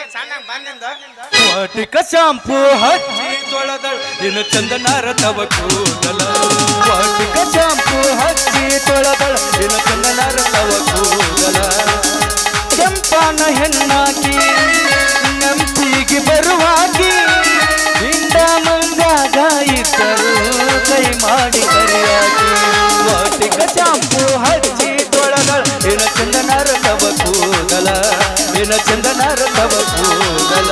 ಸಣ್ಣ ಬಂದಿಂದ ವಾಟಿಕ ಶಾಂಪು ಹಚ್ಚಿ ತೊಳೆದಳ ಇನ್ನು ಚಂದನಾರ ತವ ಕೂದಲ ವಾಟಿಕ ಶಾಂಪು ಹಚ್ಚಿ ತೊಳೆದಳ ಇನ್ನು ಚಂದನಾರ ತವ ಕೂದಲ ಕೆಂಪನ ಹೆಣ್ಣಾಕಿ ನಂಬಿಗೆ ಬರುವಾಗಿ ಹಿಂಡ ಮಂದಾಗ ಇದ್ದರು ಕೈ ಮಾಡಿ ಕರಿಯಾಗಿ ವಾಟಿಕ ಶಾಂಪು ಹಚ್ಚಿ ತೊಳೆದಳ ಇನ್ನು ಚಂದನಾರ ತವ ಕೂದಲ ಇನ್ನು ಚಂದನಾರ ತವ ಕೂದಲ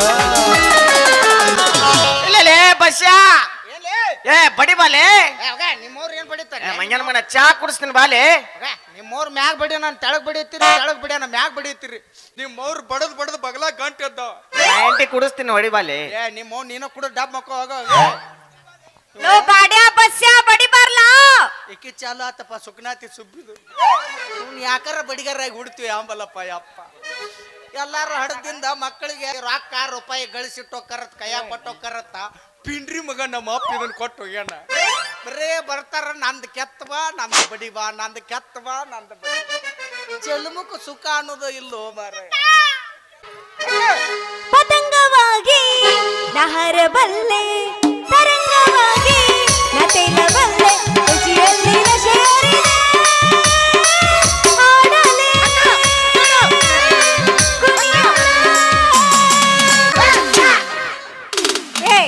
ಇಲ್ಲಲೇ ಬಸ್ಯಾ ಏ ಬಡಿ ಬಾಲೆ ನಿಮ್ಮವ್ರು ಏನ್ ಬಡಿತಾರೆ ಏ, ಮಂಗ್ಯನ ಮನ ಚಾ ಕುಡಿಸ್ತೀನಿ ಬಾಲೆ ನಿಮ್ಮವ್ರು ಮ್ಯಾಗ್ ಬಡಿ ನಾನು ತೆಳಗ್ ಬಡಿತೀರಿ ತೆಳಗ್ ಬಡಿ ನಾನು ಮ್ಯಾಗ್ ಬಡಿತೀರಿ ನಿಮ್ಮವ್ರು ಬಡದ್ ಬಡದ್ ಬಗಲ ಗಂಟೆ ಎದ್ದಾವ ಎಂಟಿ ಕುಡಿಸ್ತೀನಿ ಹೊಡಿ ಬಾಲೆ ಏ ನಿಮ್ಮವ್ ನೀನು ಕೂಡ ಡಬ್ ಮಕ್ಕೋ ಹೋಗ ಲೋ ಬಾಡ್ಯಾ ಬಸ್ಯಾ ಬಡಿ ಬರ್ಲಾ ಇಕ್ಕಿ ಚಾಲು ಆತಪ್ಪ ಸುಖನಾತಿ ಸುಬ್ಬಿದು ಇವ್ನು ಯಾಕಾರ ಬಡಿಗಾರಾಗಿ ಹುಡ್ತೀವಿ ಅಂಬಲ್ಲಪ್ಪ ಯಪ್ಪ ಎಲ್ಲಾರು ಹಡದಿಂದ ಮಕ್ಕಳಿಗೆ ರೊಕ್ಕ ರೂಪಾಯಿ ಗಳಿಸಿಟ್ಟೋಕರತ್ ಕೈಯಾಗ ಕೊಟ್ಟೋಕರತ್ತ ಪಿಂಡ್ರಿ ಮಗ ನಮ್ಮ ಅಪ್ಪ ಇದನ್ನ ಕೊಟ್ಟು ಹೋಗ್ಯಾನ ಬರೇ ಬರ್ತಾರ ನಂದು ಕೆತ್ತ ಬಾ ನಂದು ಬಡಿ ಬಾ ನಂದು ಕೆತ್ತ ಬಾ ನಂದು ಬಡಿ ಜನ್ಮಕ್ಕೆ ಸುಖ ಅನ್ನೋದು ಇಲ್ಲೋ ಮಾರ ಪತಂಗವಾಗಿ ನಹರಬಲ್ಲೆ ತರಂಗವಾಗಿ ನಟೆಲಬಲ್ಲೆ ಖುಷಿಯಲ್ಲಿ ನಶೆಯರಿದೆ ಹಾಡಲೆ ಏಯ್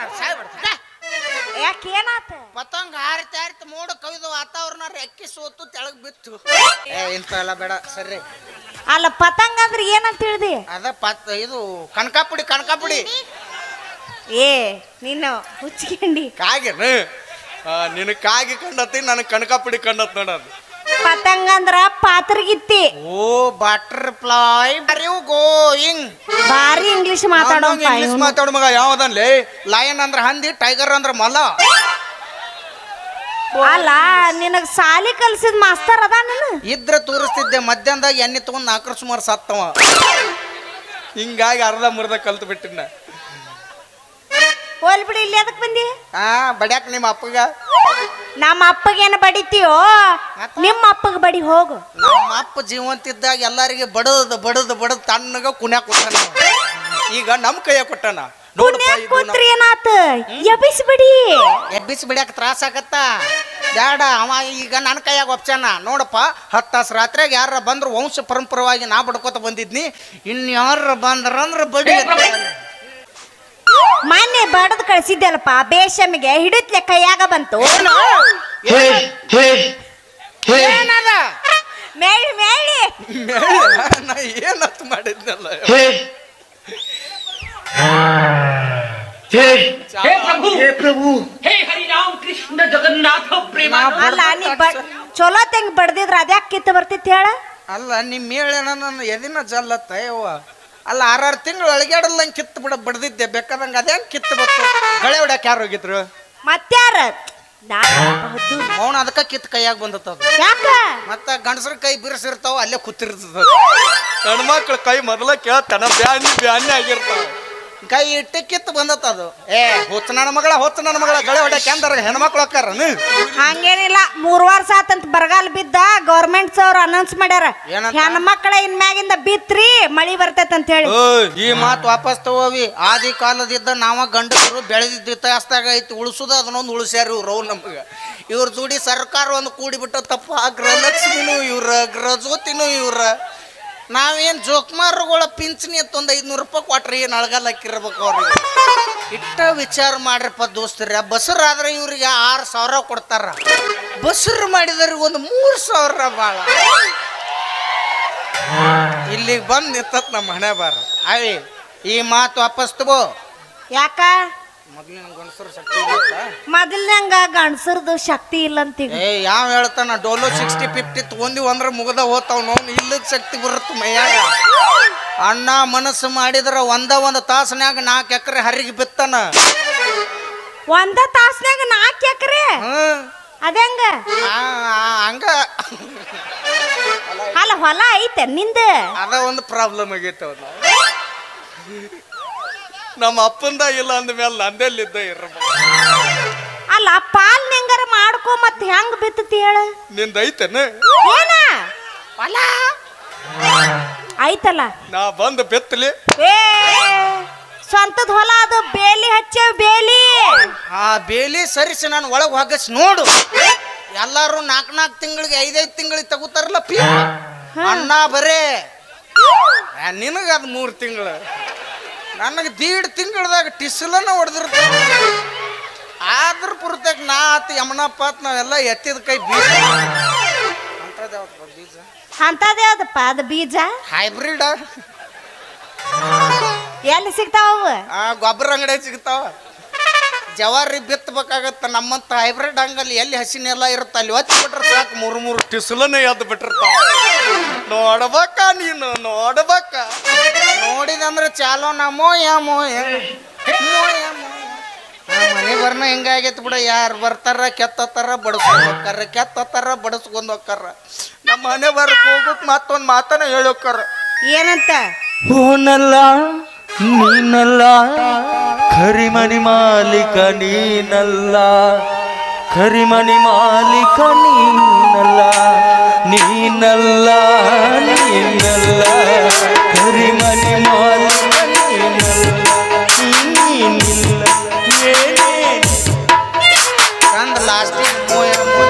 ಯಾಕೇನಾತ ಪತಂಗ ಹಾರಿತ ಹಾರಿತ ಮೋಡ ಕವಿದು ವಾತಾವರಣ ರೆಕ್ಕಿ ಸೋತು ತೆಳಗ್ ಬಿತ್ತು ಏ ಇಂಥ ಎಲ್ಲ ಬೇಡ ಸರಿ ಅಲ್ಲ ಪತಂಗ ಅಂದ್ರೆ ಏನಂತ ಹೇಳ್ದಿ ಅದ ಪತ್ ಇದು ಕನಕಾಪುಡಿ ಕನಕಾಪುಡಿ ಏ ನೀನು ಹುಚ್ಚಿಕೊಂಡಿ ಕಾಗೇನು ನಿನ್ನ ಕಾಗಿ ಕಂಡತಿ ನನಗೆ ಕನಕಾಪುಡಿ ಕಂಡತ್ ನೋಡೋದು ಪತಂಗ ಅಂದ್ರ ಪಾತ್ರಗಿತ್ತಿ oh butterfly you going ಬಾರಿ ಇಂಗ್ಲಿಷ್ ಮಾತಾಡೋ ಇಂಗ್ಲಿಷ್ ಮಾತಾಡ ಮಗ ಯಾವ್ದನ್ಲಿ ಲಯನ್ ಅಂದ್ರ ಹಂದಿ ಟೈಗರ್ ಅಂದ್ರ ಮಲ ಅಲ್ಲ ನಿನಗ್ ಸಾಲಿ ಕಲ್ಸಿದ್ ಮಾಸ್ತರ್ ಅದ ನೀನು ಇದ್ರ ತೋರಿಸ್ತಿದ್ದೆ ಮಧ್ಯಾಹ್ನದಾಗ ಎಣ್ಣೆ ತಗೊಂಡ್ ನಾಲ್ಕರ ಸುಮಾರು ಸತ್ತವ ಹಿಂಗಾಗಿ ಅರ್ಧ ಮುರ್ಧ ಕಲ್ತು ಬಿಟ್ಟಿನ ಹೋಲ್ ಬಿಡಿ ಇಲ್ಲಿ ಅದಕ್ ಬಂದಿ ಆ ಬಡ್ಯಾಕ ನಿಮ್ಮ ಅಪ್ಪಗ ನಮ್ಮ ಅಪ್ಪಗೇನು ಬಡಿತೀಯೋ ನಿಮ್ಮ ಅಪ್ಪಗ ಬಡಿ ಹೋಗು ನಮ್ಮ ಅಪ್ಪ ಜೀವಂತಿದ್ದಾಗ ಎಲ್ಲರಿಗೆ ಬಡದ್ ಬಡದ್ ಬಡದ್ ತಣ್ಣಗ ಕುಣ್ಯಾಕ ಕೊಟ್ಟಾನ ಅವ. ಈಗ ನಮ್ಮ ಕೈಯಾಗ ಕೊಟ್ಟಾನ ನೋಡಪ್ಪ ಪುಣ್ಯಾಕ್ ಇದು ಕೂತ್ರಿ ಏನಾತ ಎಬ್ಬಿಸ್ ಬಿಡಿ ಎಬ್ಬಿಸಿ ಬಿಡ್ಯಾಕ ತ್ರಾಸ ಆಗತ್ತ ಬ್ಯಾಡ ಅವ ಈಗ ನನ್ನ ಕೈಯಾಗ ಒಪ್ಚಾನ ನೋಡಪ್ಪ ಹತ್ತು ತಾಸು ರಾತ್ರಿಯಾಗ ಯಾರ ಬಂದ್ರು ವಂಶ ಪರಂಪರವಾಗಿ ನಾ ಬಡ್ಕೋತ ಬಂದಿದ್ನಿ ಇನ್ಯಾರ ಬಂದ್ರಂದ್ರ ಬಡಿ ಮೊನ್ನೆ ಬಡದ್ ಕಳ್ಸಿದ್ದೆಲ್ಲಪ್ಪ ಬೇಷಮಿಗೆ ಹಿಡಿತ್ಲೆ ಕೈಯಾಗ ಬಂತು ಏನದ ಮೇಳಿ ಮೇಳಿ ಮೇಳ ನಾ ಏನತ್ ಮಾಡಿದ್ನಲ್ಲ हे प्रभु हे प्रभु हे हरि राम कृष्ण जगन्नाथ प्रेमा ಅಲ್ಲ ನೀ ಬ ಚಲೋ ತೆಂಗ್ ಬಡ್ದಿದ್ರ ಅದ್ಯಾಕ್ ಕಿತ್ತು ಬರ್ತಿತ್ತು ಹೇಳ ಅಲ್ಲ ನಿಮ್ಮ ಮೇಳನ ನನ್ನ ಎದಿನ ಜಲ್ಲತ್ತ ಯವ್ವ ಅಲ್ಲ ಆರಾರು ತಿಂಗಳು ಅಳಗ್ಯಾಡಲ್ಲಂಗೆ ಕಿತ್ತು ಬಿಡ ಬಡ್ದಿದ್ದೆ ಬೇಕಾದಂಗೆ ಅದೇ ಕಿತ್ತು ಬತ್ತು ಗಳೆ ಹೊಡ್ಯಾಕ ಯಾರು ಹೋಗಿದ್ರು ಮತ್ಯಾರ ಹೌದು ಅವನು ಅದಕ್ಕೆ ಕಿತ್ತು ಕೈಯಾಗ ಬಂದತ್ತದು ಯಾಕ ಮತ್ತ ಗಂಡಸ್ರ ಕೈ ಬಿರ್ಸಿರ್ತಾವ ಅಲ್ಲೇ ಕೂತಿರ್ತದ ಹೆಣ್ಮಕ್ಳ ಕೈ ಮೊದಲ ಕೇಳ್ತಾನ ಬ್ಯಾನಿ ಬ್ಯಾನಿ ಆಗಿರ್ತಾವ ಕೈ ಇಟ್ಟು ಕಿತ್ತು ಬಂದತ್ತ ಅದು ಏ ಹೊತ್ತ ನನ್ನ ಮಗಳ ಹೊತ್ತ ನನ್ನ ಮಗಳ ಗಳೆ ಹೊಡ್ಯಾಕ ಎಂದಾರ ಹೆಣ್ಮಕ್ಳು ಹಾಕಾರನು ಹಂಗೇನಿಲ್ಲ ಮೂರ್ ವರ್ಷ ಆತಂತ ಬರಗಾಲ ಬಿದ್ದ ಗೌರ್ಮೆಂಟ್ ಅವ್ರು ಅನೌನ್ಸ್ ಮಾಡ್ಯಾರ ಏನಂತ? ಹೆಣ್ಮಕ್ಳ ಇನ್ಮ್ಯಾಗಿಂದ ಬಿತ್ರಿ ಮಳಿ ಬರ್ತೈತೆ ಅಂತ ಹೇಳಿ ಓಯ್, ಈ ಮಾತು ವಾಪಸ್ ತಗೋವಿ ಆದಿ ಕಾಲದಿದ್ದ ನಾವ ಗಂಡಸರು ಬೆಳೆದಿದ್ದ ಇತಿಹಾಸದಾಗ ಐತಿ ಉಳಿಸುದ ಅದನ್ನೊಂದು ಉಳಿಸ್ಯಾರ ಇವ್ರು ಅವ್ ನಮ್ಗ ಇವ್ರ ಜೋಡಿ ಸರ್ಕಾರ ಒಂದು ಕೂಡಿಬಿಟ್ಟ ತಪ್ಪ ಗೃಹಲಕ್ಷ್ಮಿನೂ ಇವ್ರ ಗೃಹಜ್ಯೋತಿನೂ ಇವ್ರ ನಾವೇನ್ ಜೋಕ್ಮಾರುಗಳ ಪಿಂಚಣಿ ಎತ್ತೊಂದು ಐದ್ನೂರು ರೂಪಾಯಿ ಕೊಟ್ರಿ ಏನು ಅಳಗಲ್ ಹಾಕಿರ್ಬೇಕು ಅವ್ರಿಗೆ ಇಟ್ಟ ವಿಚಾರ ಮಾಡ್ರಪ್ಪ ದೋಸ್ತರ ಬಸರಾದ್ರೆ ಇವ್ರಿಗೆ ಆರು ಸಾವಿರ ಕೊಡ್ತಾರ ಬಸರು ಮಾಡಿದವ್ರಿಗೆ ಒಂದು ಮೂರು ಸಾವಿರ ಭಾಳ ಇಲ್ಲಿಗೆ ಬಂದು ನಿಂತತ್ ನಮ್ಮ ಹಣೆ ಬಾರ ಅವಿ ಈ ಮಾತು ವಾಪಸ್ ತಗೋ ಯಾಕ ಮೊದ್ಲಿನ ಗಂಡಸರು ಶಕ್ತಿ ಇರುತ್ತಾ? ಮೊದಲ್ನಂಗ ಗಂಡಸರ್ದು ಶಕ್ತಿ ಇಲ್ಲ ಅಂತೀಗ ಏ ಯಾವ ಹೇಳ್ತಾನ ಡೋಲೋ ಸಿಕ್ಸ್ಟಿ ಫಿಫ್ಟಿ ತಗೊಂಡಿವ್ ಅಂದ್ರೆ ಮುಗ್ದ ಹೋತಾವ್ ನೋವು ಇಲ್ಲದ ಶಕ್ತಿ ಬರುತ್ತೆ ಮೈಯಾಗ ಅಣ್ಣ ಮನಸ್ಸು ಮಾಡಿದ್ರ ಒಂದ ಒಂದು ತಾಸನ್ಯಾಗ ನಾಲ್ಕು ಎಕರೆ ಹರಿಗೆ ಬಿತ್ತಾನ ಒಂದ ತಾಸ್ನ್ಯಾಗ ನಾಲ್ಕು ಎಕರೆ ಹ್ಮ್ ಅದಂಗ ಆ, ಆ, ಹಂಗ ಅಲ್ಲ ಹೊಲ ಐತೆ ನಿಂದ ಅದ ಒಂದು ಪ್ರಾಬ್ಲಮ್ ಆಗೈತೆ ಅವ್ನ ನಮ್ಮ ಅಪ್ಪಂದ ಇಲ್ಲ ಅಂದ್ಮೇಲೆ ನಂದೆಲ್ಲಿದ್ದ ಇರ್ಬೇಕು ಅಲ್ಲ ಪಾಲ್ ನಿಂಗಾರ ಮಾಡ್ಕೊ ಮತ್ ಹೆಂಗ್ ಬಿತ್ತತಿ ಹೇಳ ನಿಂದ ಐತೇನ ಏನ ಹೊಲ ಐತಲ್ಲ ನಾ ಬಂದು ಬೆತ್ತಲಿ ಏ ಸ್ವಂತದ ಹೊಲ ಅದು ಬೇಲಿ ಹಚ್ಚೇವ್ ಬೇಲಿ ಆ ಬೇಲಿ ಸರಿಸಿ ನಾನು ಒಳಗೆ ಹೊಗಸ್ ನೋಡು ಎಲ್ಲಾರು ನಾಲ್ಕು ನಾಲ್ಕು ತಿಂಗಳಿಗೆ ಐದೈದು ತಿಂಗಳಿಗೆ ತಗೋತಾರಲ್ಲ ಪಿ ಅನ್ನ ಬರೇ ನಿನಗೆ ಅದು ಮೂರು ತಿಂಗಳು ನನಗೆ ದೀಡ್ ತಿಂಗಳದಾಗ ಟಿಸ್ಲನ್ನ ಹೊಡೆದಿರ್ತಾರೆ ಆದ್ರ ಪುರ್ತಕ್ ನಾ ಆತ ಯಮನಪ್ಪ ಆತ್ ನಾವೆಲ್ಲ ಎತ್ತಿದ ಕೈ ಬೀಜ ಅಂಥದ್ದು ಯಾವ್ದಪ್ಪ ಬೀಜ ಅಂತದ್ ಯಾವ್ದಪ್ಪ ಅದು ಬೀಜ ಹೈಬ್ರಿಡ್ ಎಲ್ಲಿ ಸಿಗ್ತಾವ ಅವು? ಆ ಗೊಬ್ಬರ ಅಂಗಡಿ ಸಿಗ್ತಾವ ಜವಾರಿ ಬಿತ್ತಬೇಕಾಗತ್ತ ನಮ್ಮಂತ ಹೈಬ್ರಿಡ್ ಹಂಗಲ್ಲಿ ಎಲ್ಲಿ ಹಸಿನೆಲ್ಲ ಇರುತ್ತೆ ಅಲ್ಲಿ ಒತ್ತಿ ಬಿಟ್ರೆ ಸಾಕು ಮೂರು ಮೂರು ಟಿಸ್ಲನ್ನ ಎದ್ದು ಬಿಟ್ಟಿರ್ತಾವ ನೋಡ್ಬೇಕ ನೀನು ನೋಡ್ಬೇಕ ನೋಡಿದಂದ್ರೆ ಚಾಲೋ ನಮೋ ಯಾಮೋ ಮನೆ ಬರ್ನ ಹೆಂಗಾಗೈತಿ ಬಿಡ ಯಾರು ಬರ್ತಾರ ಕೆತ್ತತ್ತಾರ ಬಡಸ್ಕೊಂಡ್ ಹೋಗ್ತಾರ ಕೆತ್ತತ್ತಾರ ಬಡಸ್ಕೊಂಡ್ ಹೋಗ್ತಾರ ನಮ್ಮ ಮನೆ ಬರ್ಕ್ ಹೋಗಕ್ ಮತ್ತೊಂದ್ ಮಾತನ್ನ ಹೇಳೋಕ್ಕಾರ ಏನಂತ ಹೂನಲ್ಲ ನೀನಲ್ಲ ಕರಿಮನಿ ಮಾಲೀಕ ನೀನಲ್ಲ ಕರಿಮನಿ ಮಾಲೀಕ ನೀನಲ್ಲ ನೀನಲ್ಲ ನೀನಲ್ಲ ಕರಿಮನಿ ಮಾಲೀಕ ನೀನಲ್ಲ ನೀನಿಲ್ಲ ಏನೇನು ಅಂದ್ ಲಾಸ್ಟಿಗೆ ಮೋಯ ಮೋಯ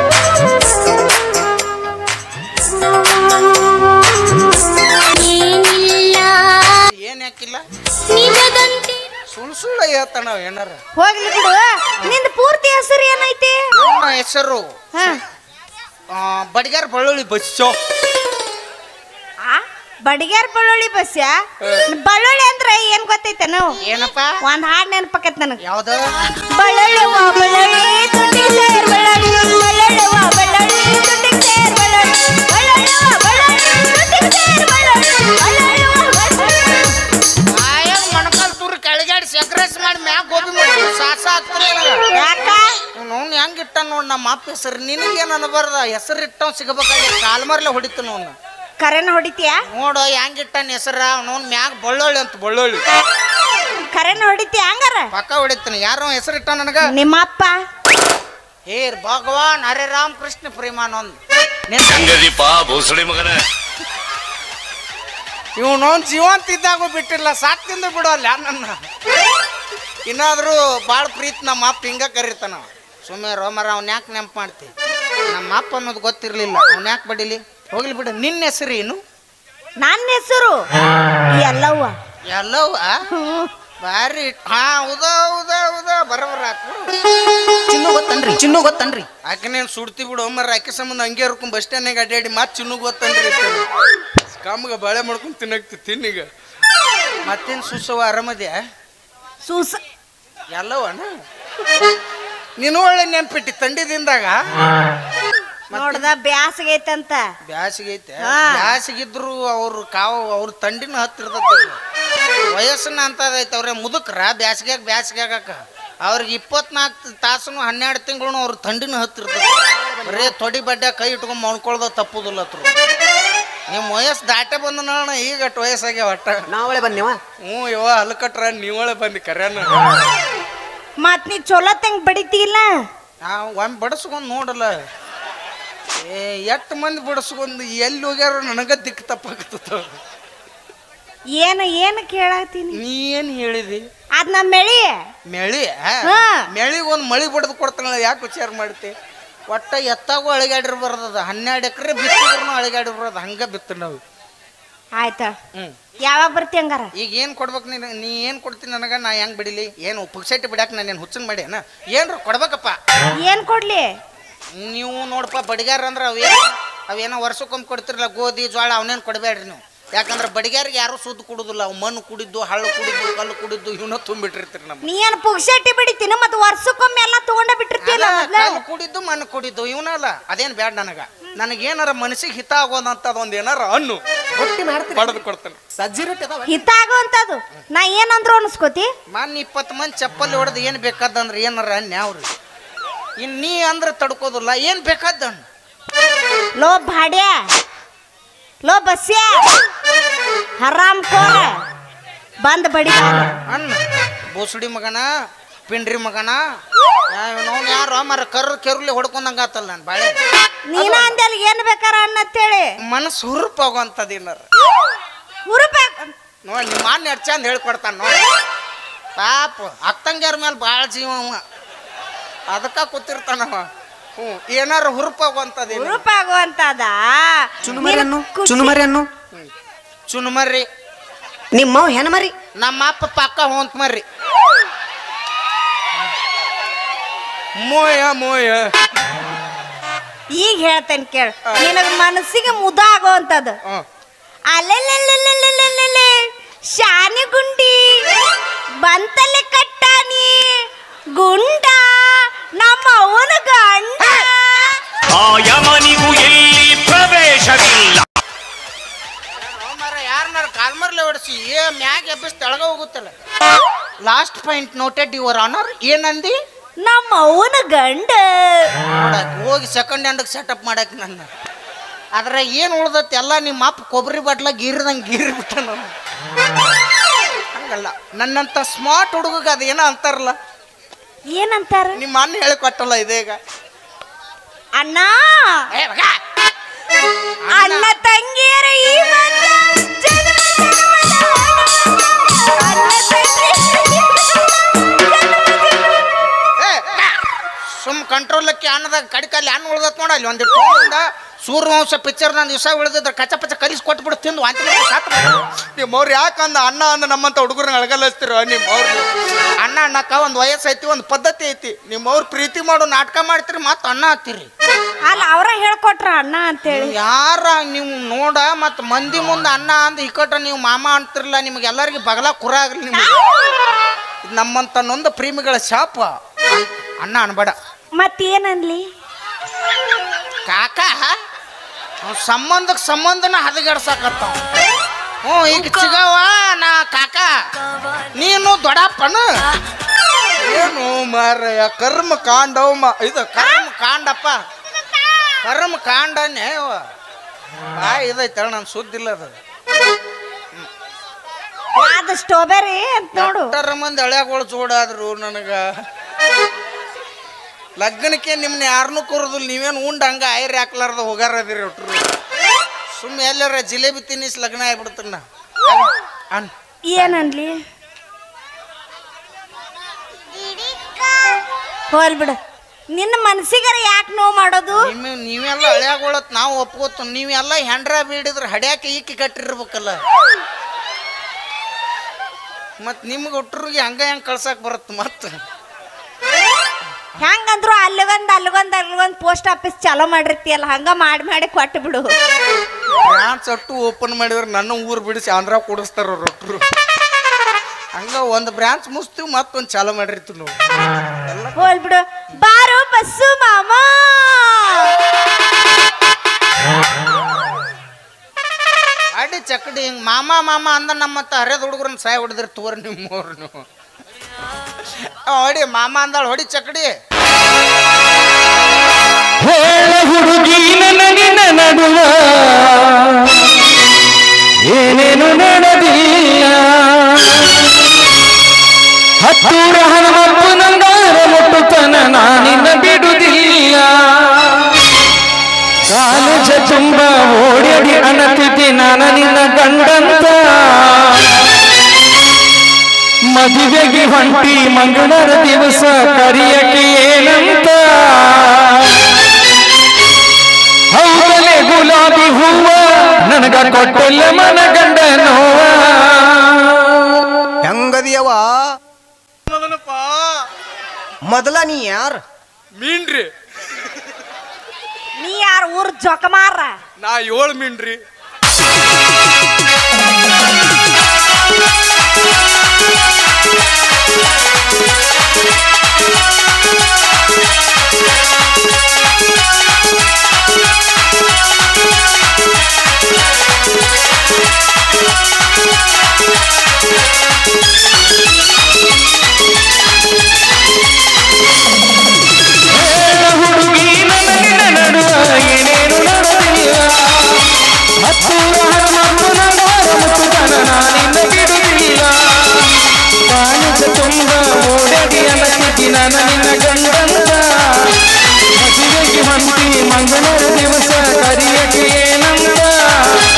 ಏನಿಲ್ಲ ಏನ್ ಯಾಕಿಲ್ಲ ನಿನದಂತೆ ಸುಳ್ಳು ಸುಳ್ಳು ಹೇಳ್ತಾನ ನಾವ್ ಏನಾರ ಹೋಗ್ಲಿ ಬಿಡು ನಿಂದ ಪೂರ್ತಿ ಹೆಸರು ಏನೈತಿ ನಮ್ಮ ಹೆಸರು ಹಾ ಆ, ಬಡಿಗಾರ್ ಬಳ್ಳುಳ್ಳಿ ಬಸ್ಸೋ ಆ? ಬಡಿಗ್ಯಾರ್ ಬಳ್ಳುಳ್ಳಿ ಬಸ್ಯ ಬಳ್ಳುಳ್ಳಿ ಅಂದ್ರೆ ಏನ್ ಗೊತ್ತೈತೆ ನಾವು ಏನಪ್ಪ ಒಂದ್ ಹಾಡ್ ನೆನಪಕತ್ ನನಗ ಯಾವ್ದ ಬಳ್ಳುಳ್ಳಿ ವಾ ಬಳ್ಳುಳ್ಳಿ ತುಟಿ ಸೇರ್ ಬಳ್ಳುಳ್ಳಿ ಬಳ್ಳುಳ್ಳಿ ವಾ ಬಳ್ಳುಳ್ಳಿ ತುಟಿ ಸೇರ್ ಬಳ್ಳುಳ್ಳಿ ಬಳ್ಳುಳ್ಳಿ ವಾ ಬಳ್ಳುಳ್ಳಿ ತುಟಿ ಸೇರ್ ಬಳ್ಳುಳ್ಳಿ ಬಳ್ಳುಳ್ಳಿ ವಾ ಬಳ್ಳುಳ್ಳಿ ಆಯಾಗ ಮೊಣಕಾಲ್ ತೂರಿ ಕೆಳಗಾಡಿ ಸೆಕ್ರೆಸ್ ಮಾಡಿ ಮ್ಯಾಗ ಗೋಬಿ ಮಾಡಿ ಸಾಸ ಆಗ್ತದೆ ಯಾಕ ಅವ್ನು ಹೆಂಗ್ ಇಟ್ಟ ನೋಡ್ ನಮ್ಮ ಅಪ್ಪ ಹೆಸರು ನಿನಗೇನು ಅನ್ಬಾರ್ದ ಹೆಸರು ಇಟ್ಟವ್ ಸಿಗಬೇಕಾಗಿ ಕಾಲ್ಮರ್ಲೆ ಹೊಡಿತಾನ ಅವ್ನ ಕರೆನ ಹೊಡಿತೀಯ ನೋಡು ಹೆಂಗ್ ಇಟ್ಟನ ಹೆಸರ ಅವ್ನು ಮ್ಯಾಗ ಬಳ್ಳುಳ್ಳಿ ಅಂತ ಬಳ್ಳುಳ್ಳಿ ಕರೆನ ಹೊಡಿತೀಯ ಹಂಗಾರ ಪಕ್ಕ ಹೊಡಿತಾನೆ ಯಾರೋ ಹೆಸರು ಇಟ್ಟ ನನಗ ನಿಮ್ಮಪ್ಪ ಹೇ ಭಗವಾನ್ ಹರೇ ರಾಮ್ ಕೃಷ್ಣ ಪ್ರೇಮಾನಂದ್ ಹೆಂಗದೀಪ ಭೋಸಳೆ ಮಗನ ಇವನೊಂದು ಜೀವಂತ ಇದ್ದಾಗೂ ಬಿಟ್ಟಿಲ್ಲ ಸಾಕ್ತಿಂದ ಬಿಡೋಲ್ಲ ನನ್ನ ಇನ್ನಾದ್ರೂ ಭಾಳ ಪ್ರೀತಿ ನಮ್ಮ ಅಪ್ಪ ಹಿಂಗ ಕರೀತಾನ ಸುಮ್ಮನೆ ರೋಮರ ಅವ್ನ ಯಾಕೆ ನೆನಪು ಮಾಡ್ತಿ ನಮ್ಮ ಅಪ್ಪ ಅನ್ನೋದು ಗೊತ್ತಿರ್ಲಿಲ್ಲ ಅವ್ನ ಯಾಕೆ ಬಡಿಲಿ ಹೋಗ್ಲಿ ಬಿಡು ನಿನ್ನ ಹೆಸರು ಏನು ನನ್ನ ಹೆಸರು ಎಲ್ಲವ್ವ ಎಲ್ಲವ ಬಾರಿ ಹಾ ಹೌದಾ ಹೌದಾ ಹೌದಾ ಬರಬರ ಚಿನ್ನು ಗೊತ್ತನ್ರಿ ಚಿನ್ನು ಗೊತ್ತನ್ರಿ ಆಕೆ ನೀನು ಸುಡ್ತಿ ಬಿಡು ಮರ ಆಕೆ ಸಂಬಂಧ ಹಂಗೆ ಇರ್ಕೊಂಡ್ ಬಸ್ ಸ್ಟ್ಯಾಂಡ್ನಾಗ ಅಡ್ಡಾಡಿ ಮತ್ತೆ ಚಿನ್ನು ಗೊತ್ತನ್ರಿ ಕಾಮಗ ಬಾಳೆ ಮಾಡ್ಕೊಂಡು ತಿನ್ನಕ್ತಿ ತಿನ್ನೀಗ ಮತ್ತೇನು ಸುಸವ ಆರಾಮದ್ಯಾ ಸೂಸ ಎಲ್ಲವನ ನೀನು ಒಳ್ಳೆ ನೆನ್ಪಿಟ್ಟಿ ತಂಡಿದಿಂದಾಗ ನೋಡ್ದ ಬ್ಯಾಸಗೈತಂತ ಬ್ಯಾಸಿಗೆ ಐತೆ ಹಾ. ಬ್ಯಾಸಿಗಿದ್ರು ಅವ್ರು ಕಾವು ಅವ್ರ ತಂಡಿನ ಹತ್ತಿರ್ತೈತಿ ವಯಸ್ಸನ್ನ ಅಂತದೈತೆ ಅವ್ರೆ ಮುದುಕ್ರ ಬ್ಯಾಸಿಗ್ಯಾಗ ಬ್ಯಾಸಿಗ್ಯಾಗಕ್ಕ ಅವ್ರಿಗೆ ಇಪ್ಪತ್ನಾಲ್ಕು ತಾಸನು ಹನ್ನೆರಡು ತಿಂಗಳು ಅವ್ರ ತಂಡಿನ ಹತ್ತಿರ್ತೈತಿ ಬರೀ ತೊಡಿ ಬಡ್ಡೆ ಕೈ ಇಟ್ಕೊಂಡ್ ಮಣ್ಕೊಳ್ದ ತಪ್ಪುದಿಲ್ಲ ಹತ್ರ ನಿಮ್ಮ ವಯಸ್ಸು ದಾಟೆ ಬಂದ ನೋಡೋಣ ಈಗ ಅಷ್ಟು ವಯಸ್ಸಾಗ್ಯಾವ ಒಟ್ಟ ನಾವಳೆ ಬಂದೇವ ಹ್ಞೂ ಯವ್ವ ಹಲ್ಕಟ್ರ ನೀವಳೆ ಬಂದು ಕರ್ಯಾನ ಮತ್ ನೀ ಚಲೋ ತಂಗ್ ಬಡಿತಿಲ್ಲ ನಾವು ಒಮ್ಮೆ ಬಡಸ್ಕೊಂಡು ನೋಡಲ್ಲ ಏ ಎಷ್ಟು ಮಂದಿ ಬಡಸ್ಕೊಂಡು ಎಲ್ಲಿ ಹೋಗ್ಯಾರ ನನಗ ದಿಕ್ಕು ತಪ್ಪಾಗ್ತದ ಏನು ಏನು ಕೇಳಾತೀನಿ ನೀ ಏನು ಹೇಳಿದಿ ಅದ್ ನಮ್ಮ ಮೆಳಿ ಮೆಳಿ ಹಾ. ಮೆಳಿಗೆ ಒಂದು ಮಳಿ ಬಡ್ದು ಕೊಡ್ತಾನಲ್ಲ ಯಾಕೆ ವಿಚಾರ ಮಾಡ್ತಿ ಒಟ್ಟ ಎತ್ತಾಗೂ ಅಳಿಗಾಡಿರ್ಬಾರ್ದದ ಹನ್ನೆರಡು ಎಕರೆ ಬಿತ್ತಿದ್ರು ಅಳಿಗಾಡಿರ್ಬಾರ್ದು ಹಂಗ ಬಿತ್ತು ನಾವು ಆಯ್ತಾ ಹ್ಞೂ ಯಾವಾಗ ಬರ್ತಿ ಹಂಗಾರ ಈಗ ಏನು ಕೊಡ್ಬೇಕು ನೀನು ನೀ ಏನು ಕೊಡ್ತೀನಿ ನನಗೆ ನಾ ಹೆಂಗೆ ಬಿಡಿಲಿ ಏನು ಪುಕ್ಸೈಟಿ ಬಿಡಾಕ ನಾನು ಏನು ಹುಚ್ಚನ್ ಮಾಡ್ಯಾನ ಏನ್ರ ಕೊಡ್ಬೇಕಪ್ಪ ಏನ್ ಕೊಡ್ಲಿ ನೀವು ನೋಡಪ್ಪ ಬಡಿಗಾರ ಅಂದ್ರೆ ಅವೇನು ಅವೇನೋ ವರ್ಷಕ್ಕೊಮ್ಮೆ ಕೊಡ್ತಿರಲ್ಲ ಗೋಧಿ ಜೋಳ ಅವನೇನು ಕೊಡಬೇಡ್ರಿ ನೀವು ಯಾಕಂದ್ರೆ ಬಡಿಗಾರಿಗೆ ಯಾರು ಸುದ್ದು ಕುಡುದಿಲ್ಲ ಅವು ಮಣ್ಣು ಕುಡಿದ್ದು ಹಳ್ಳು ಕುಡಿದ್ದು ಕಲ್ಲು ಕುಡಿದ್ದು ಇವನ್ನ ತುಂಬಿಟ್ಟಿರ್ತೀರಿ ನಮ್ಮ ನೀ ಏನ್ ಪುಗ್ಸಟ್ಟಿ ಬಡಿತೀನಿ ಮತ್ ವರ್ಷಕ್ಕೊಮ್ಮೆ ಎಲ್ಲಾ ತಗೊಂಡ ಬಿಟ್ಟಿರ್ತಿಲ್ಲ ಮೊದ್ಲ ಕಲ್ಲು ಕುಡಿದ್ದು ಮಣ್ಣು ಕುಡಿದ್ದು ಇವನಲ್ಲ ಅದೇನು ಬ್ಯಾಡ ನನಗ ನನಗೇನಾರ ಮನಸ್ಸಿಗೆ ಹಿತ ಆಗೋದಂಥದ್ದು ಒಂದು ಏನಾರ ಹಣ್ಣು ರೊಟ್ಟಿ ಮಾಡ್ತೀನಿ ಬಡದು ಕೊಡ್ತಾನೆ ಸಜ್ಜಿ ರೊಟ್ಟಿ ಅದಾವ ಹಿತ ಆಗೋಂತದು ನಾ ಏನಂದ್ರು ಅನ್ಸ್ಕೋತಿ ಮೊನ್ನೆ ಇಪ್ಪತ್ತು ಮಂದಿ ಚಪ್ಪಲಿ ಹೊಡೆದು ಏನು ಬೇಕಾದಂದ್ರೆ ಏನಾರ ಅನ್ಯಾವ್ರಿ ಇನ್ನು ನೀ ಅಂದ್ರೆ ತಡ್ಕೋದಿಲ್ಲ ಏನು ಬೇಕಾದ ಹಣ್ಣು ಲೋ ಭಾಡ್ಯ ಲೋ ಬಸ್ಯ ಹರಾಮ್ ಕೋರ ಬಂದ್ ಬಡಿ ಅಣ್ಣ ಬೋಸುಡಿ ಮಗನ ಪಿಂಡ್ರಿ ಮಗನ ನಾವು ಯಾರು ಮರ ಕರ್ರ ಕೆರುಲಿ ಹೊಡ್ಕೊಂಡಂಗ ಆತಲ್ಲ ನಾನು ಬಾಳೆ ನೀನ ಅಂದೆಲ್ಲ ಏನ್ ಬೇಕಾರ ಅನ್ನತ್ತೇಳಿ ಮನಸ್ಸು ಹುರುಪಾಗುವಂಥದ್ದು ಏನಾರ ಹುರುಬೇಕು ನೋಡಿ ನಿಮ್ಮ ಮಾನ್ ಎಷ್ಟು ಚಂದ ಹೇಳ್ಕೊಡ್ತಾನೆ ನೋಡಿ ಪಾಪ ಅಕ್ಕಂಗ್ಯಾರ ಮೇಲೆ ಭಾಳ ಜೀವ ಅವ ಅದಕ್ಕ ಕೂತಿರ್ತಾನವ ಹ್ಞೂ ಏನಾರು ಹುರುಪಾಗುವಂಥದ್ದು ಉರುಪಾಗುವಂತದ ಚುನುಮರಿಯನ್ನು ಚುನುಮರಿಯನ್ನು ಚುನ್ಮರ್ರಿ ನಿಮ್ಮ ಹೆಣ್ಮರಿ ನಮ್ಮ ಅಪ್ಪ ಪಕ್ಕ ಹೊಂತ ಮರ್ರಿ ಮೋಯ ಮೋಯ ಈಗ ಹೇಳ್ತೇನೆ ಕೇಳ ನಿನಗ ಮನಸ್ಸಿಗೆ ಮುದ ಆಗೋವಂಥದ್ದು ಹ್ಞೂ ಅಲ್ಲೆಲ್ಲೆಲ್ಲೆಲ್ಲೆಲ್ಲೆಲ್ಲೆಲ್ಲೆ ಶಾನಿ ಗುಂಡಿ ಬಂತಲೆ ಕಟ್ಟಾನಿ ಗುಂಡ ನಮ್ಮ ಅವನ ಗಂಡ ಆ ಯಮನಿಗೂ ಎಲ್ಲಿ ಪ್ರವೇಶವಿಲ್ಲ ಮರ ಯಾರನ್ನಾರು ಕಾಲ್ಮರ್ಲೆ ಹೊಡಿಸಿ ಏ ಮ್ಯಾಗ ಎಬ್ಬಿಸಿ ತೆಳಗ ಹೋಗುತ್ತಲ್ಲ last point noted your honour ಏನಂದಿ ನಮ್ಮ ಅವನ ಗಂಡ ನೋಡಕ್ ಹೋಗಿ ಸೆಕೆಂಡ್ ಹ್ಯಾಂಡ್ ಸೆಟಪ್ ಮಾಡಕ್ ನನ್ನ ಅದ್ರ ಏನು ಉಳ್ದತ್ ಎಲ್ಲ ನಿಮ್ಮ ಅಪ್ಪ ಕೊಬ್ಬರಿ ಬಾಟ್ಲ ಗೀರ್ದಂಗೆ ಗೀರಿ ಬಿಟ್ಟ ನಾನು ಹಂಗಲ್ಲ ನನ್ನಂತ ಸ್ಮಾರ್ಟ್ ಹುಡುಗಗೆ ಅದೇನೋ ಅಂತಾರಲ್ಲ ಏನಂತಾರ ನಿಮ್ಮ ಅಣ್ಣ ಹೇಳಿಕೊಟ್ಟಲ್ಲ ಇದೀಗ ಅಣ್ಣ ಏ ಮಗ ಅಣ್ಣ ತಂಗಿಯರ ಈ ಬಂಧ ಜನ್ಮ ಜನ್ಮದ ಅಣ್ಣ ತಂಗಿ ಏ, ಸುಮ್ ಕಂಟ್ರೋಲಕ್ಕೆ ಅನ್ನದಾಗ ಕಡಿಕಲ್ಲಿ ಅನ್ನ ಉಳ್ದತ್ ನೋಡ ಅಲ್ಲಿ ಒಂದಿಟ್ಟು ತಗೊಂಡ ಸೂರ್ಯವಂಶ ಪಿಕ್ಚರ್ ನಾನು ದಿವಸ ಉಳಿದಿದ್ರೆ ಕಚ್ಚ ಪಚ್ಚ ಕಲಿಸಿ ಕೊಟ್ಬಿಟ್ಟು ತಿಂದು ವಾಂತಿ ಮಾಡ್ಕೊಂಡು ಸಾತ್ ನಿಮ್ಮ ಅವ್ರು ಯಾಕಂದ ಅಣ್ಣ ಅಂದ ನಮ್ಮಂತ ಹುಡುಗರನ್ನ ಅಳಗಲಿಸ್ತಿರೋ ನಿಮ್ಮ ಅವ್ರು ಅಣ್ಣ ಅಣ್ಣಕ್ಕ ಒಂದು ವಯಸ್ಸು ಐತಿ ಒಂದು ಪದ್ಧತಿ ಐತಿ ನಿಮ್ಮ ಅವ್ರು ಪ್ರೀತಿ ಮಾಡೋ ನಾಟಕ ಮಾಡ್ತೀರಿ ಮತ್ತೆ ಅಣ್ಣ ಹತ್ತೀರಿ ಅಲ್ಲ ಅವ್ರ ಹೇಳ್ಕೊಟ್ರ ಅಣ್ಣ ಅಂತೇಳಿ ಯಾರ ನೀವು ನೋಡ ಮತ್ತು ಮಂದಿ ಮುಂದೆ ಅಣ್ಣ ಅಂದ ಇಕ್ಕಟ್ಟ ನೀವು ಮಾಮ ಅಂತಿರಲ್ಲ ನಿಮಗೆ ಎಲ್ಲರಿಗೆ ಬಗಲ ಕುರ ಆಗ್ಲಿ ನಿಮಗೆ ಇದು ನಮ್ಮಂತ ನೊಂದ ಪ್ರೇಮಿಗಳ ಶಾಪ ಅಣ್ಣ ಅನ್ಬೇಡ ಮತ್ತೇನನ್ಲಿ ಕಾಕ ಅವ್ನ್ ಸಂಬಂಧಕ್ಕೆ ಸಂಬಂಧನ ಹದಗೆಡ್ಸಾಕತ್ತಾವ ಹ್ಞೂ ಈಗ ಚಿಗವ ನಾ ಕಾಕ ನೀನು ದೊಡ್ಡಪ್ಪನ ಏನು ಮಾರಯ್ಯ ಕರ್ಮ ಕಾಂಡವ ಮ ಇದು ಕರ್ಮ ಕಾಂಡಪ್ಪ ಕರ್ಮ ಕಾಂಡನೇ ಅವ ಆ ಇದೈತೆ ನನ್ನ ಸುದ್ದಿಲ್ಲ ಅದು ಅದು ಸ್ಟ್ರಾಬೆರಿ ಅಂತ ನೋಡು ಎಷ್ಟರ ಮಂದಿ ಹಳ್ಯಾಗಳು ಜೋಡಾದ್ರು ನನಗ ಲಗ್ನಕ್ಕೆ ನಿಮ್ನ ಯಾರನ್ನೂ ಕರೋದಿಲ್ಲ ನೀವೇನು ಉಂಡ್ ಹಂಗ ಐರ್ ಹಾಕ್ಲಾರ್ದ ಹೋಗಾರದಿರಿ ಒಟ್ರು ಸುಮ್ಮ ಎಲ್ಲಾರ ಜಿಲೇಬಿ ತಿನ್ನಿಸಿ ಲಗ್ನ ಆಗ್ಬಿಡ್ತೀನಿ ನಾ ಅನ್ ಏನನ್ಲಿ ಹೋಲ್ ಬಿಡು ನಿನ್ನ ಮನ್ಸಿಗರ ಯಾಕೆ ನೋವು ಮಾಡೋದು ನಿಮ್ಮ ನೀವೆಲ್ಲ ಹಳ್ಯಾಗೊಳತ್ ನಾವು ಒಪ್ಕೋತ ನೀವೆಲ್ಲ ಹೆಂಡ್ರ ಬೀಡಿದ್ರೆ ಹಡ್ಯಾಕೆ ಈಕಿ ಕಟ್ಟಿರ್ಬೇಕಲ್ಲ ಮತ್ ನಿಮ್ಗೆ ಒಟ್ರಿಗೆ ಹಂಗ ಹೆಂಗ್ ಕಳ್ಸಕ್ ಬರತ್ ಮತ್ತ ಹೆಂಗಂದ್ರು ಅಲ್ಲಿಗೊಂದ್ ಅಲ್ಲಿಗೊಂದ್ ಅಲ್ಲಿಗೊಂದ್ ಪೋಸ್ಟ್ ಆಫೀಸ್ ಚಾಲೋ ಮಾಡಿರ್ತೀಯಲ್ಲ ಹಂಗ ಮಾಡಿ ಮಾಡಿ ಕೊಟ್ಟು ಬಿಡು ಬ್ರಾಂಚ್ ಅಟ್ಟು ಓಪನ್ ಮಾಡಿದ್ರೆ ನನ್ನ ಊರು ಬಿಡಿಸಿ ಆಂಧ್ರ ಕೂಡಿಸ್ತಾರ ಅವ್ರು ಒಟ್ರು ಹಂಗ ಒಂದು ಬ್ರಾಂಚ್ ಮುಸ್ತೀವಿ ಮತ್ತೊಂದು ಚಾಲೂ ಮಾಡಿರ್ತೀವಿ ನಾವು ಹೋಲ್ ಬಿಡು ಬಾರೋ ಬಸ್ಸು ಮಾಮ ಅಡಿ ಚಕಡಿ ಹಿಂಗ್ ಮಾಮ ಮಾಮ ಅಂದ ನಮ್ಮ ಮತ್ತೆ ಹರಿದ ಹುಡುಗರನ್ನ ಸಾಯ ಹೊಡೆದಿರ್ ತೋರ್ ನಿಮ್ಮವ್ರು ನೀವು ಆ, ಹೊಡಿ ಮಾಮ ಅಂದಾಳ ಹೊಡಿ ಚಕಡಿ ಹೇಳ ಹುಡುಗಿ ನಿನ್ನ ನಡುವ ಏನೇನು ನಡೆದಿಲ್ಲ ಹತ್ತೂರ ಹನುಮಪ್ಪು ನಂಗಾರ ಮುಟ್ಟುತನ ನಾನಿನ್ನ ಬಿಡುವುದಿಲ್ಲ ಕಾಲೇಜ ತುಂಬ ಓಡಾಡಿ ಅನತಿದ್ದೆ ನಾನ ನಿನ್ನ ಗಂಡಂತ ಮದುವೆಗೆ ಹೊಂಟಿ ಮಂಗಳರ ದಿವಸ ಕರಿಯಕ್ಕೆ ಏನಂತ ಹೌದಲೆ ಗುಲಾಬಿ ಹೂವ ನನಗ ಕೊಟ್ಟಲ್ಲ ಮನ ಗಂಡ ನೋವ ಹೆಂಗದಿಯವ ಮೊದಲ ನೀ ಯಾರು ಮೀನ್ರಿ ನೀ ಯಾರು ಊರ್ ಜೊಕಮಾರ ನಾ ಏಳು ಮೀನ್ರಿ ಹುಡುಗಿ ನನ್ನ ನಡುವ ಏನೇನು ನಡೆದಿಲ್ಲ ಹತ್ತೂರ ಹನುಮಪ್ಪು ನಂಗಾರ ಮುತ್ತುತನ ನಾನಿನ್ನ ಬಿಡುವುದಿಲ್ಲ ಕಾಲೇಜ ತುಂಬ ಓಡಾಡಿ ಅನತಿದ್ದಿ ನನ್ನ ನಿನ್ನ ಗಂಡಂತ ಮದುವೆಗೆ ಹೊಂಟಿ ಮಂಗಳರ ದಿವಸ ಕರಿಯಕ್ಕೆ ಏನಂದ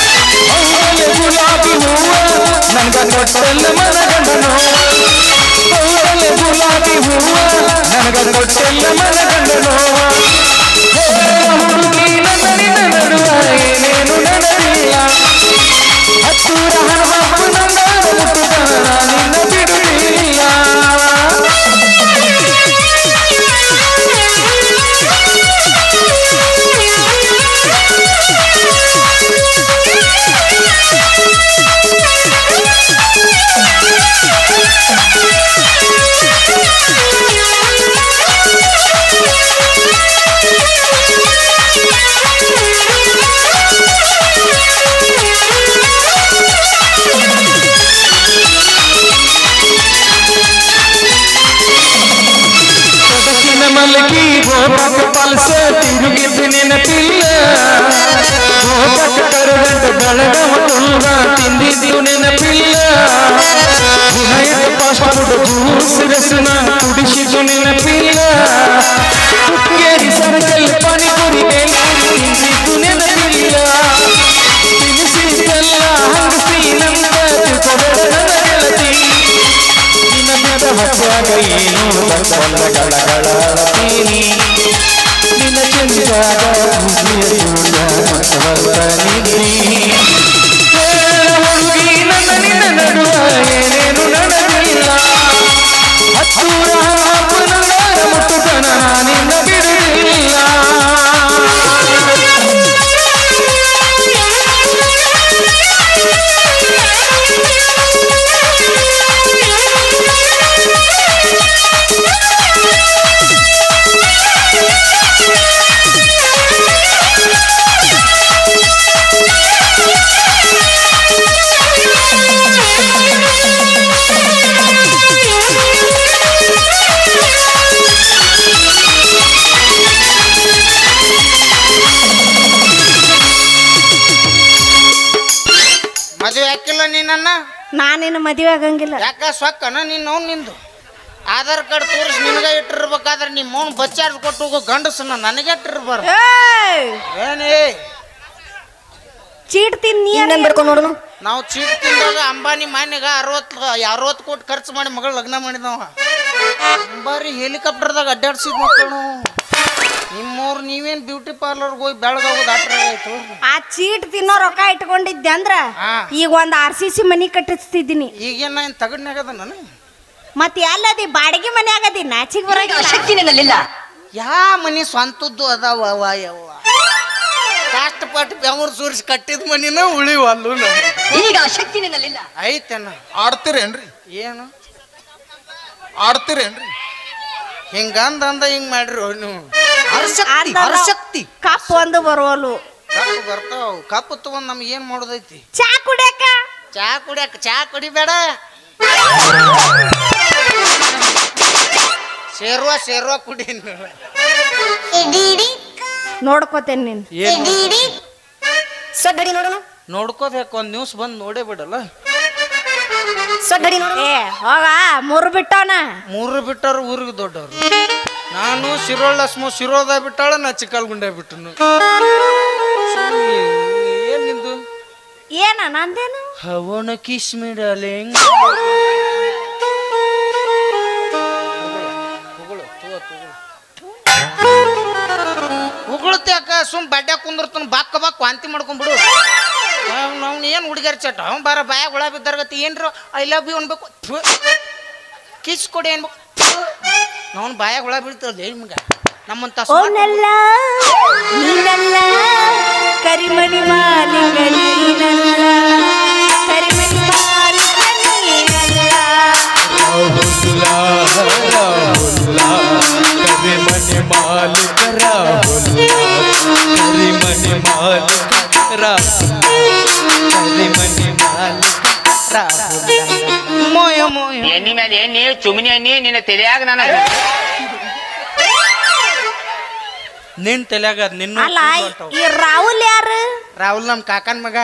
ಹೌದಲೆ ಗುಲಾಬಿ ಹೂವ ನನ್ಗ ಕೊಟ್ಟಲ್ಲ ಮನ ಗಂಡನು ಪಲ್ಸ ತಿರುಗಿದ್ದು ನೆನಪಿಲ್ಲ ಗೋಪಕ ಕರಗಂಟ ಬೆಳಗವ ಕುಳ್ಳ ತಿಂದಿದ್ದು ನೆನಪಿಲ್ಲ ವಿನಾಯಕ ಫಾಸ್ಟ್ ಫುಡ್ ಜ್ಯೂಸ್ ರಸನ ಕುಡಿಸಿದ್ದು ನೆನಪಿಲ್ಲ ಕುಕ್ಕೇರಿ ಸರ್ಕಲ್ ಪಾನಿಪುರಿ ಬೇಲ್ಪುರಿ ತಿಂದಿದ್ದು ನೆನಪಿಲ್ಲ ತಿನಿಸಿದ್ದೆಲ್ಲ ಹಂಗಸಿ ನಂದ ತಿಳ್ಕೊಬೇಡ ನನ್ನ ಗೆಳತಿ ನಿನ್ನ ಮ್ಯಾಗ ಹಚ್ಚಾಗ ಏನು ಬರ್ಬಲ್ಲ ಗಳಗಳತೀನಿ ನಿನ್ನ ಚೆಂದಾಗ ಭೂಮಿಯ ಸೂರ್ಯ ಮತ್ತವರ್ಧನಿಗೆ ಹೇಳ ಹುಡುಗಿ ನನ್ನ ನಿನ್ನ ನಡುವ ಏನೇನು ನಡೆದಿಲ್ಲ ಹತ್ತೂರ ಅಪ್ಪನಂದ ಮುಟ್ಟುತನ ನಿನ್ನ ಬಿಡುವುದಿಲ್ಲ ಮದುವೆ ಹಾಕಿಲ್ಲ ನೀನನ್ನ ನಾನೇನು ಮದುವೆ ಆಗಂಗಿಲ್ಲ ಯಾಕ ಸೊಕ್ಕನ ನೀನ್ ಅವ್ನು ನಿಂದು ಆಧಾರ್ ಕಾರ್ಡ್ ತೋರಿಸಿ ನಿನಗ ಇಟ್ಟಿರ್ಬೇಕಾದ್ರೆ ನಿಮ್ಮ ಅವ್ನು ಬಚ್ಚಾರ್ಜ್ ಕೊಟ್ಟು ಹೋಗೋ ಗಂಡಸನ್ನ ನನಗೆ ಇಟ್ಟಿರ್ಬಾರ್ದು ಏಯ್! ಏನೇ ಚೀಟ್ ತಿನ್ನಿ ಇನ್ನೇನ್ ಬರ್ಕೊಂಡು ನೋಡೋಣ ನಾವು ಚೀಟ್ ತಿಂದಾಗ ಅಂಬಾನಿ ಮಾನ್ಯಾಗ ಅರವತ್ತು ಅರವತ್ತು ಕೋಟಿ ಖರ್ಚು ಮಾಡಿ ಮಗಳು ಲಗ್ನ ಮಾಡಿದವ ಅಂಬಾರಿ ಹೆಲಿಕಾಪ್ಟರ್ದಾಗ ಅಡ್ಡಾಡ್ಸಿದ್ ಮಕ್ಕಳು ನಿಮ್ಮವ್ರು ನೀವೇನ್ ಬ್ಯೂಟಿ ಪಾರ್ಲರ್ಗೆ ಹೋಗಿ ಬೆಳಗಾಗೋದು ಆಟ್ರ ಆಯ್ತು ಆ ಚೀಟ್ ತಿನ್ನೋ ರೊಕ್ಕ ಇಟ್ಕೊಂಡಿದ್ದೆ ಅಂದ್ರ ಹಾ. ಈಗ ಒಂದ್ ಆರ್ ಸಿ ಸಿ ಮನಿ ಕಟ್ಟಿಸ್ತಿದ್ದೀನಿ ಈಗೇನ ನಾನು ತಗಡ್ನಾಗದ ನಾನು ಮತ್ ಎಲ್ಲದಿ ಬಾಡಿಗೆ ಮನೆ ಆಗದಿ ನಾಚಿಗೆ ಬರಂಗಿಲ್ಲ ಶಕ್ತಿ ನಿನ್ನಲ್ಲಿಲ್ಲ ಯಾ ಮನಿ ಸ್ವಂತದ್ದು ಅದಾವ ವಾ ಯವ್ವ ಕಷ್ಟಪಟ್ಟು ಬೆವರು ಸುರಿಸಿ ಕಟ್ಟಿದ ಮನಿನ ಉಳಿವಲ್ಲು ನಮ್ಗೆ. ಈಗ ಶಕ್ತಿ ನಿನ್ನಲ್ಲಿಲ್ಲ ಐತೆನ ಆಡ್ತೀರೇನ್ರಿ ಏನು ಆಡ್ತೀರೇನ್ರಿ ಹಿಂಗಂದ ಅಂದ ಹಿಂಗ್ ಮಾಡ್ರಿ ನೀವು ಅಂದಲ್ಲ, ಕಪ್ ಒಂದು ಬರುವಲು ಕಪ್ಪು ಬರ್ತಾವ ಕಪ್ಪು ತಗೊಂಡ್ ನಮ್ಗೆ ಏನ್ ಮಾಡೋದೈತಿ ಚಾ ಕುಡಿಯಕ ಚಾ ಕುಡಿಯಕ ಚಾ ಕುಡಿಬೇಡ ಸೇರುವ ಸೇರುವ ಕುಡಿ ನೋಡ್ಕೋತೇನೆ ನೀನ್ ಸಡ್ಡಡಿ ನೋಡೋಣ ನೋಡ್ಕೋಬೇಕು ಒಂದ್ ನ್ಯೂಸ್ ಬಂದ್ ನೋಡೇ ಬಿಡಲ್ಲ ಸಡ್ಡಡಿ ನೋಡೋಣ ಏ ಹೋಗ ಮೂರು ಬಿಟ್ಟವನ ಮೂರು ಬಿಟ್ಟರು ಊರಿಗೆ ದೊಡ್ಡವ್ರು ನಾನು ಸಿರೋಳ ಸ್ಮೋ ಸಿರೋದ ಬಿಟ್ಟಾಳ ನಾ ಚಿಕ್ಕಲ್ಗುಂಡೆ ಬಿಟ್ಟನು ಏನ್ ನಿಂದು ಏನ ನಂದೇನು ಹವನ ಕಿಸ್ಮಿಡಲೆ ಉಗುಳುತ್ತೆ ಅಕ್ಕ ಸುಮ್ ಬಡ್ಡೆ ಕುಂದಿರ್ತಾನ ಬಾಕ್ಕ ಬಾಕ್ ವಾಂತಿ ಮಾಡ್ಕೊಂಡ್ಬಿಡು ನಾವು ಏನು ಹುಡುಗಿಯರ್ ಚಟ ಅವ್ನು ಬಾರ ಬಾಯಾಗ ಹುಳ ಬಿದ್ದಾರಗತಿ ಏನ್ರ ಐ ಲವ್ ಯು ಅನ್ಬೇಕು ಥು. ಕಿಸ್ ಕೊಡಿ ಅನ್ಬೇಕು ನಾವು ಬಾಯಾಗ ಹುಳ ಬೀಳ್ತದೆ ನಿಮ್ಗೆ ನಮ್ಮಂತ ಓನಲ್ಲ ನೀನಲ್ಲ ಕರಿಮಣಿ ಮಾಲಿಕ ನೀನಲ್ಲ ಕರಿಮಣಿ ಮಾಲಿಕ ನೀನಲ್ಲ ಮನೆ ಮಾಲಿಕ ರಾಹುಲ್ಲ ಮನೆ ಮಾಲಿಕ ರಾಹುಲ್ಲ ಮನೆ ಮಾಲಿಕ ಮೋಯ ಮೋಯ ಎಣ್ಣಿ ಮೇಲೆ ಎಣ್ಣಿ ಚುಮ್ನಿ ಎಣ್ಣಿ ನಿನ್ನ ತಲೆಯಾಗ ನನಗ ನಿನ್ ತಲೆಯಾಗ ಅದ್ ನಿನ್ನ ಅಲ್ಲ ಈ ರಾಹುಲ್ ಯಾರು ರಾಹುಲ್ ನಮ್ಮ ಕಾಕನ್ ಮಗ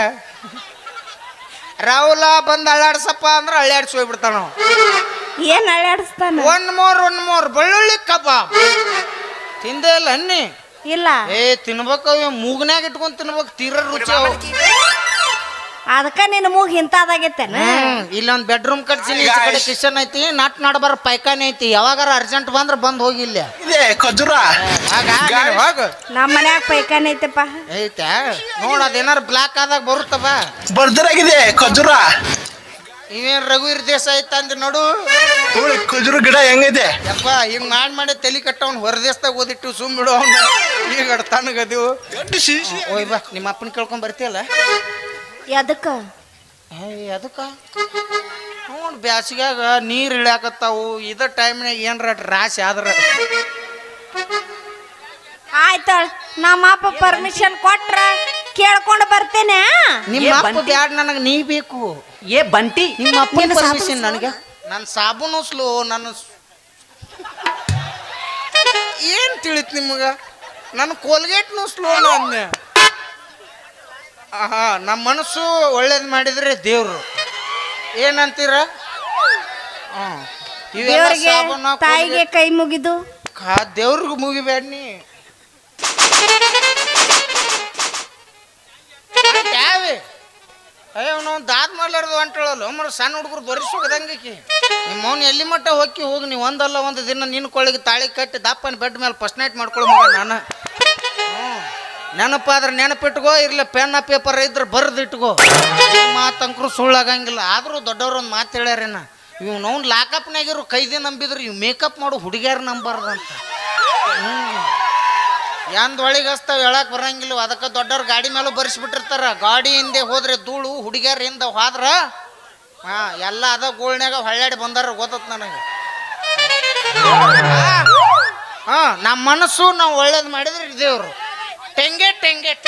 ರಾಹುಲ ಬಂದ್ ಅಳ್ಳಾಡ್ಸಪ್ಪ ಅಂದ್ರೆ ಅಳ್ಳಾಡ್ಸಿ ಹೋಗ್ಬಿಡ್ತಾನ ನಾವು ಏನ್ ಅಳ್ಳಾಡಿಸ್ತಾನ ಒನ್ ಮೋರ್ ಒನ್ ಮೋರ್ ಬೆಳ್ಳುಳ್ಳಿ ಕಬಾಬ್ ತಿಂದೇ ಇಲ್ಲ ಅನ್ನಿ ಇಲ್ಲ ಏ ತಿನ್ಬೇಕು ಅವ ಮೂಗ್ನ್ಯಾಗ ಇಟ್ಕೊಂಡ್ ತಿನ್ಬೇಕು ತೀರ ರುಚಿ ಅವು ಅದಕ್ಕ ನಿನ್ನ ಮೂಗ್ ಇಂತಾದಾಗೈತೇನ ಹ್ಮ್ ಇಲ್ಲೊಂದ್ ಬೆಡ್ರೂಮ್ ಕಟ್ಸಿನಿ ಈಚೆ ಕಡೆ ಕಿಚನ್ ಐತಿ ನಟ್ ನಡಬಾರ ಪೈಖಾನೆ ಐತಿ ಯಾವಾಗಾರ ಅರ್ಜೆಂಟ್ ಬಂದ್ರ ಬಂದ್ ಹೋಗಿಲ್ಲ ಇದೆ ಖಜುರ ಹೋಗ ನಮ್ಮ ಮನ್ಯಾಗ ಪೈಖಾನೆ ಐತಪ್ಪ ಐತಾ ನೋಡ ಅದೇನಾರ ಬ್ಲಾಕ್ ಆದಾಗ ಬರುತ್ತವ ಬರ್ದರಾಗಿದೆ ಖಜುರ ಇವೇನ್ ರಘುವೀರ್ ದೇಸಾಯಿ ತಂದ್ ನೋಡು ನೋಡಿ ಖಜುರ ಗಿಡ ಹೆಂಗಿದೆ ಯಪ್ಪ ಹಿಂಗ್ ಮಾಡಿ ಮಾಡಿ ತಲೆ ಕಟ್ಟವ್ನ ಹೊರದೇಶದಾಗ ಓದಿಟ್ಟು ಸುಮ್ ಬಿಡು ಅವ್ನ ಈಗ ತಣ್ಣಗದಿವು ಎಷ್ಟು ಶೀಶಿ ಓಯ್ ಬಾ ನಿಮ್ಮ ಅಪ್ಪನ ಕೇಳ್ಕೊಂಡ್ ಬರ್ತೀಯಲ್ಲ ಎದಕ್ಕ ಏಯ್ ಅದಕ್ಕ ನೋಡ್ ಬ್ಯಾಸಿಗ್ಯಾಗ ನೀರ್ ಇಳ್ಯಾಕತ್ತಾವು ಇದ ಟೈಮ್ನಾಗ ಏನ್ರ ರಾಶಿ ಆದ್ರ ಆಯ್ತಾಳ ನಮ್ಮ ಅಪ್ಪ ಪರ್ಮಿಷನ್ ಕೊಟ್ರ ಕೇಳ್ಕೊಂಡು ಬರ್ತೇನೆ ನಿಮ್ಮ ಅಪ್ಪ ಬ್ಯಾಡ್ ನನಗ ನೀ ಬೇಕು ಏ ಬಂಟಿ ನಿಮ್ಮ ಅಪ್ಪನ ಪರ್ಮಿಷನ್ ನನಗೆ ನನ್ನ ಸಾಬೂನು ಸ್ಲೋ ನನ್ನ ಸ್- ಏನ್ ತಿಳಿತ್ ನಿಮಗ ನನ್ನ ಕೋಲ್ಗೇಟ್ನು ಸ್ಲೋ ಅಂದೆ ಆಹಾ ನಮ್ಮ ಮನಸ್ಸು ಒಳ್ಳೇದು ಮಾಡಿದ್ರೆ ದೇವ್ರು ಏನಂತೀರ ಹ್ಮ್. ಇವೆಲ್ಲ ದೇವರಿಗೆ ಸಾಬೂನ, ತಾಯಿಗೆ ಕೈ ಮುಗಿದು ಕಾ ದೇವ್ರಿಗೆ ಮುಗಿಬೇಡ ನೀ ಯಾವೆ ಅಯ್ಯೋ ನಾವು ದಾದ್ ಮಾಡ್ಲಾರ್ದು ಹೊಂಟಳಲ್ಲ ಮರ ಸಣ್ಣ ಹುಡುಗರು ಬರಿಸೋಗದಂಗಕಿ ನಿಮ್ಮ ಮೌನ ಎಲ್ಲಿ ಮಟ್ಟ ಹೋಗಿ ಹೋಗಿ ನೀವು ಒಂದಲ್ಲ ಒಂದು ದಿನ ನಿನ್ನ ಕೊಳ್ಳಿಗೆ ತಾಳಿ ಕಟ್ಟಿ ದಪ್ಪನ ಬೆಡ್ ಮೇಲೆ ಫಸ್ಟ್ ನೈಟ್ ಮಾಡ್ಕೊಳ್ಳೋ ಮಗ ನಾನು ಹ್ಮ್. ನೆನಪಾದ್ರೆ ನೆನಪಿಟ್ಕೋ ಇರ್ಲಿ ಪೆನ್ನ ಪೇಪರ್ ಇದ್ರೆ ಬರ್ದು ಇಟ್ಕೋ ಮಾತಂಕರು ಸುಳ್ಳಾಗಂಗಿಲ್ಲ ಆದರೂ ದೊಡ್ಡವ್ರು ಒಂದು ಮಾತು ಹೇಳ್ಯಾರೇನ ಇವ್ ನಾವು ಲಾಕಪ್ನಾಗಿರೋ ಕೈದಿ ನಂಬಿದ್ರೆ ಇವ್ ಮೇಕಪ್ ಮಾಡೋ ಹುಡುಗಿಯರ್ ನಂಬಾರ್ದಂತ ಎಂದ್ ಒಳಗೆ ಹಚ್ತಾವ ಹೇಳಕ್ ಬರಂಗಿಲ್ಲ ಅದಕ್ಕೆ ದೊಡ್ಡವ್ರ ಗಾಡಿ ಮೇಲೂ ಬರ್ಸ್ಬಿಟ್ಟಿರ್ತಾರ ಗಾಡಿ ಹಿಂದೆ ಹೋದ್ರೆ ಧೂಳು ಹುಡುಗಿಯರ್ ಹಿಂದೆ ಹೋದ್ರ ಹಾ ಎಲ್ಲ ಅದ ಗೋಳ್ನ್ಯಾಗ ಹೊಳ್ಳಾಡಿ ಬಂದಾರ ಗೊತ್ತತ್ ನನಗೆ ಹಾ ನಮ್ಮ ಮನಸ್ಸು ನಾವು ಒಳ್ಳೇದು ಮಾಡಿದ್ರೆ ದೇವ್ರು ಟೆಂಗೆ ಟೆಂಗೆ